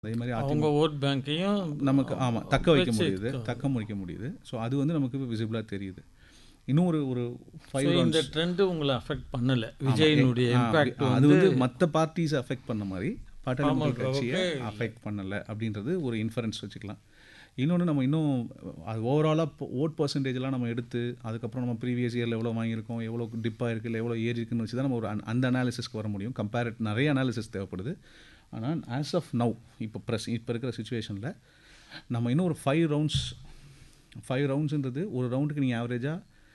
அதே மாதிரி அவங்க ஓட் பேங்க்கையும் நமக்கு ஆமாம் தக்க வைக்க வச்சு முடியுது தக்க வைக்க முடியுது ஸோ அது வந்து நமக்கு விசிபிளாக தெரியுது இன்னும் ஒரு ஒரு ஃபைவ் So, இந்த ட்ரெண்ட் உங்களை அஃபெக்ட் பண்ணல விஜயினுடைய இம்பாக்ட் அது வந்து மற்ற பார்ட்டிஸ் அஃபெக்ட் பண்ண மாதிரி பாட்டாளி மக்கள் கட்சியை அஃபெக்ட் பண்ணலை அப்படின்றது ஒரு இன்ஃபரன்ஸ் வச்சுக்கலாம் இன்னொன்று நம்ம இன்னும் அது ஓவராலாக ஓட் பர்சன்டேஜ்லாம் நம்ம எடுத்து அதுக்கப்புறம் நம்ம ப்ரீவியஸ் இயரில் எவ்வளோ வாங்கியிருக்கோம் எவ்வளோ டிப்பாக இருக்குது இல்லை எவ்வளோ ஏறி இருக்குன்னு வச்சு தான் நம்ம ஒரு அந்த- அந்த அனாலிசிஸ்க்கு வர முடியும் கம்பேரட் நிறைய அனாலிசிஸ் தேவைப்படுது ஆனால் ஆஸ் ஆஃப் நவ் இப்போ ப்ரெஸ் இப்போ இருக்கிற சுச்சுவேஷனில் நம்ம இன்னும் ஒரு ஃபைவ் ரவுண்ட்ஸ் ஃபைவ் ரவுண்ட்ஸுன்றது ஒரு ரவுண்டுக்கு நீங்கள் ஆவரேஜாக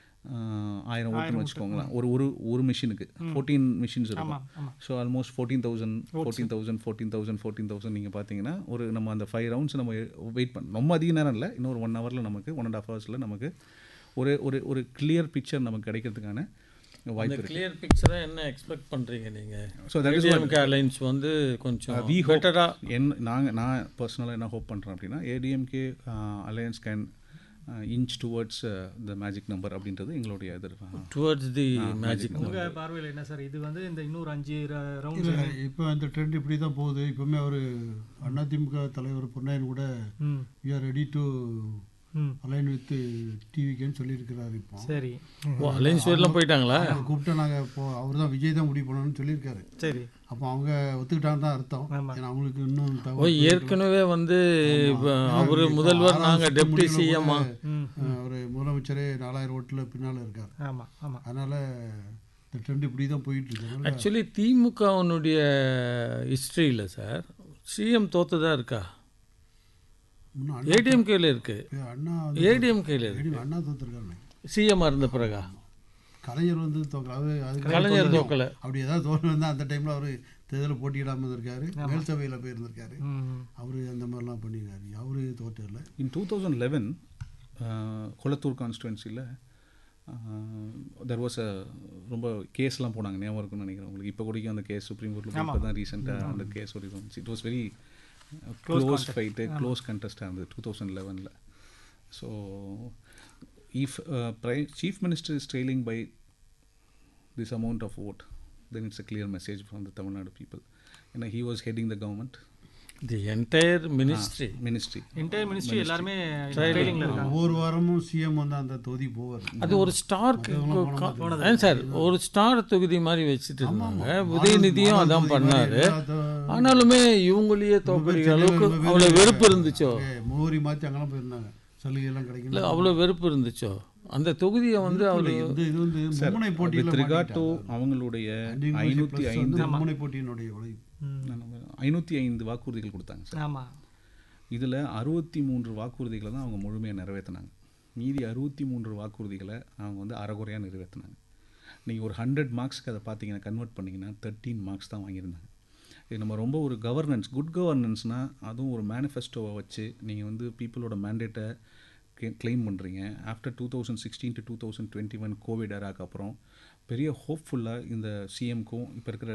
ஆயிரம் ஓட்டுன்னு வச்சுக்கோங்களேன் ஒரு ஒரு ஒரு மிஷினுக்கு ஃபோர்டீன் மிஷின்ஸ் இருக்கும் so almost fourteen thousand fourteen thousand fourteen thousand fourteen thousand நீங்கள் பார்த்தீங்கன்னா ஒரு நம்ம அந்த ஃபைவ் ரவுண்ட்ஸ் நம்ம வெயிட் பண்ண ரொம்ப அதிக நேரம் இல்லை இன்னொரு ஒன் ஹவரில் நமக்கு ஒன் அண்ட் ஹாஃப் ஹவர்ஸில் நமக்கு ஒரு ஒரு ஒரு கிளியர் பிக்சர் நமக்கு கிடைக்கிறதுக்கான வாய்ப்பு இந்த இருக்குது கிளியர் பிக்சரை என்ன எக்ஸ்பெக்ட் பண்றீங்க நீங்க so that is ADMK alliance வந்து கொஞ்சம் வி பெட்டரா என் நாங்கள் நான் பர்சனலாக என்ன ஹோப் பண்ணுறேன் அப்படின்னா ADMK alliance can inch towards the magic number அப்படின்றது எங்களுடைய எதிர்ப்பு டுவர்ட்ஸ் தி மேஜிக் உங்க பார்வையில் என்ன சார் இது வந்து இந்த இன்னொரு அஞ்சு ரவுண்ட் இல்லை இப்போ இந்த ட்ரெண்ட் இப்படி தான் போகுது இப்போவுமே அவர் அதிமுக தலைவர் பொன்னையன் கூட hmm we are ready to hmm align with டிவிக்கேன்னு சொல்லியிருக்கிறாரு இப்போ சரி ஓ அலைன்ஸ் வரலாம் போயிட்டாங்களா அவங்க கூப்பிட்டு நாங்கள் இப்போ அவர் தான் விஜய் தான் முடிவு பண்ணணும்னு சொல்லியிருக்காரு சரி அப்போ அவங்க ஒத்துக்கிட்டாங்க தான் அர்த்தம் ஆமா. ஏன்னா அவங்களுக்கு இன்னும் ஓ தகவல் ஏற்கனவே வந்து இப்ப அவரு இப்போ முதல்வர் ஆறாவது நாங்க சுற்று டெப்டி முடிவுல சிஎம்மா கூட, ம் அஹ், ஒரு முதலமைச்சரே நாலாயிரம் ஓட்டில் பின்னால் இருக்கார் ஆமாம் ஆமாம் அதனால் இந்த ட்ரெண்ட் இப்படி தான் போயிட்டு இருக்கு அதனால ஆக்சுவலி திமுகவினுடைய ஹிஸ்ட்ரியில் சார் சிஎம் தோத்துதா இருக்கா இன்னும் அண்ணா ஏடிஎம்கேல இருக்கு அண்ணா வந்து ஏடிஎம்கேல இருக்கு ADM அண்ணா தோத்துருக்காரு சிஎம் இருந்த பிறகா கலைஞர் வந்து தோக்கல அது அதுக்கு கலைஞர் தோக்கல அப்படி ஏதாவது தோணு வந்தால் அந்த டைமில் அவர் தேர்தலில் போட்டியிடாமல் இருந்திருக்காரு மேல் சபையில் போயிருந்திருக்காரு ம் அவர் அந்த மாதிரிலாம் பண்ணியிருக்காரு அவரு தோற்றல in two thousand eleven Kolathur கான்ஸ்டுவன்சியில் தெர் வாஸ் அ ரொம்ப கேஸ்லாம் போனாங்க ஞாபகம் இருக்கும்னு நினைக்கிறேன் உங்களுக்கு இப்போ கூடயும் அந்த கேஸ் சுப்ரீம் கோர்ட்டில் இப்போ தான் ரீசெண்டாக அந்த கேஸ் ஒரு இருந்துச்சு it was very close fight close கண்டெஸ்டாக இருந்தது டூ தௌசண்ட் லெவனில் ஸோ இஃப் ப்ரை chief minister is trailing by this amount of vote, then it's a clear message from the Tamil Nadu people. You know, he was heading the government the entire ministry ministry. Inter ministry எல்லாருமே ட்ரைனிங்ல இருக்காங்க ஒவ்வொரு வாரமும் CM வந்து அந்த தொகுதி போவார் அது ஒரு ஸ்டார் ஏன் சார் ஒரு ஸ்டார் தொகுதி மாதிரி வச்சுட்டு இருந்தாங்க உதயநிதியும் அதான் பண்ணாரு ஆனாலுமே இவங்களையே தோக்கடிக்கிற அளவுக்கு அவ்வளோ வெறுப்பு இருந்துச்சோ முகவரி மாற்றி அங்கெல்லாம் போயிருந்தாங்க சலுகையெல்லாம் இல்லை கிடைக்கல அவ்வளோ வெறுப்பு இருந்துச்சோ அந்த தொகுதியை வந்து அவர் இந்த இது வந்து மும்முனை With போட்டியில் regard to அவங்களுடைய ஐநூற்றி ஐந்து மும்முனை போட்டியினுடைய விலை ஐநூற்றி ஐந்து வாக்குறுதிகள் கொடுத்தாங்க சார் ஆமாம் இதில் அறுபத்தி மூன்று வாக்குறுதிகளை தான் அவங்க முழுமையாக நிறைவேற்றினாங்க மீதி அறுபத்தி மூன்று வாக்குறுதிகளை அவங்க வந்து அறகுறையாக நிறைவேற்றினாங்க நீங்கள் ஒரு ஹண்ட்ரட் மார்க்ஸ்க்கு அதை பார்த்தீங்கன்னா கன்வெர்ட் பண்ணிங்கன்னா தேர்ட்டீன் மார்க்ஸ் தான் வாங்கியிருந்தாங்க இது நம்ம ரொம்ப ஒரு கவர்னன்ஸ் குட் கவர்னன்ஸ்னால் அதுவும் ஒரு மேனிஃபெஸ்டோவை வச்சு நீங்கள் வந்து பீப்புளோட மேண்டேட்டை கிளைம் பண்ணுறீங்க after two thousand sixteen to two thousand twenty one covid எராக்கு அப்புறம் பெரிய ஹோப்ஃபுல்லாக இந்த சிஎம்க்கும் இப்போ இருக்கிற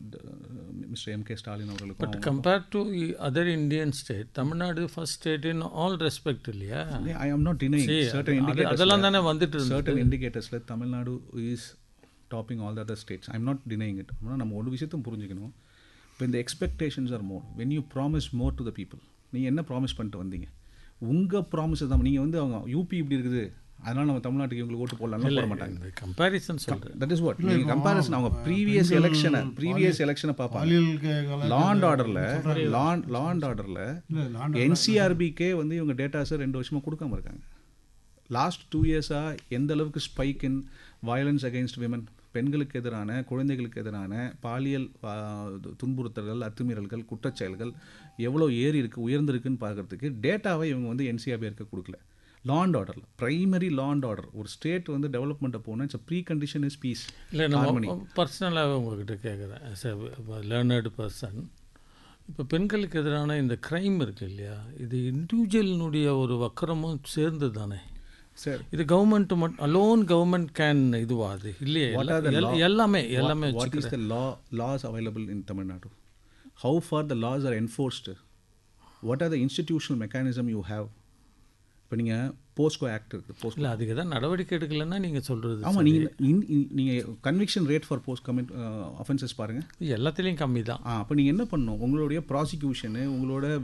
மிஸ்டர் எம் கே ஸ்டாலின் அவர்களுக்கும் but compare to other Indian state Tamil Nadu first state in all respect இல்லையா I am not denying See, certain அது- indicators அதெல்லாம் தானே வந்துட்டு இருந்தது certain indicatorsல Tamil Nadu is topping all the other states I'm not denying it ஆனால் நம்ம ஒரு விஷயத்தையும் புரிஞ்சுக்கணும் இப்போ இந்த expectations are more when you promise more to the people நீங்கள் என்ன ப்ராமிஸ் பண்ணிட்டு வந்தீங்க உங்கள் ப்ராமிஸ் தான் நீங்கள் வந்து அவங்க யூபி இப்படி இருக்குது அதனால நம்ம தமிழ்நாட்டுக்கு இவங்களுக்கு ஓட்டு போடலாம் போட மாட்டாங்க இந்த கம்பேரிசன் சொல்கிறேன் தட் இஸ் வாட் நீங்கள் கம்பேரிசன் அவங்க ப்ரீவியஸ் எலெக்ஷனை ப்ரீவியஸ் எலெக்ஷனை பார்ப்பாங்க பாலியல் க- கலாச்சாரம் லாண்ட் ஆர்டரில் லாண்ட் லாண்ட் ஆர்டரில் இல்ல, land என்சிஆர்பிக்கே வந்து இவங்க டேட்டாஸை ரெண்டு வருஷமாக கொடுக்காம இருக்காங்க லாஸ்ட் டூ இயர்ஸாக எந்த அளவுக்கு spike in violence against women பெண்களுக்கு எதிரான குழந்தைகளுக்கு எதிரான பாலியல் ஆ, துன்புறுத்தல்கள் அத்துமீறல்கள் குற்றச்செயல்கள் எவ்வளோ ஏறி இருக்கு உயர்ந்திருக்குன்னு பார்க்கறதுக்கு டேட்டாவை இவங்க வந்து என்சிஆர்பி இருக்க கொடுக்கல லாண்ட் ஆர்டரில் பிரைமரி லாண்ட் ஆர்டர் ஒரு ஸ்டேட் வந்து டெவலப்மெண்ட்டை போனால் it's precondition is peace இல்லை நம்ம பர்சனலாகவே உங்ககிட்ட கேட்குறேன் ஆஸ் எ லேர்னர்டு பர்சன் இப்போ பெண்களுக்கு எதிரான இந்த க்ரைம் இருக்கு இல்லையா இது இண்டிவிஜுவலினுடைய ஒரு வக்கரமும் சேர்ந்து தானே சார் இது கவர்மெண்ட் மட்டும் அலோன் கவர்மெண்ட் கேன் இதுவா அது இல்லையே What are the எல்லா- law- எல்லாமே எல்லாமே what is the law laws available in Tamil Nadu? How far the laws are enforced? What are the institutional mechanism you have? இப்போ நீங்கள் போஸ்கோ ஆக்ட் இருக்குது Bosco இல்லை அதுக்கு தான் நடவடிக்கை எடுக்கலைன்னா நீங்கள் சொல்கிறது ஆமாம் நீங்கள் நீங்கள் conviction rate for post commit offences பாருங்கள் எல்லாத்துலேயும் கம்மி தான் ஆ அப்போ நீங்கள் என்ன பண்ணணும் உங்களுடைய ப்ராசிக்யூஷனு உங்களோட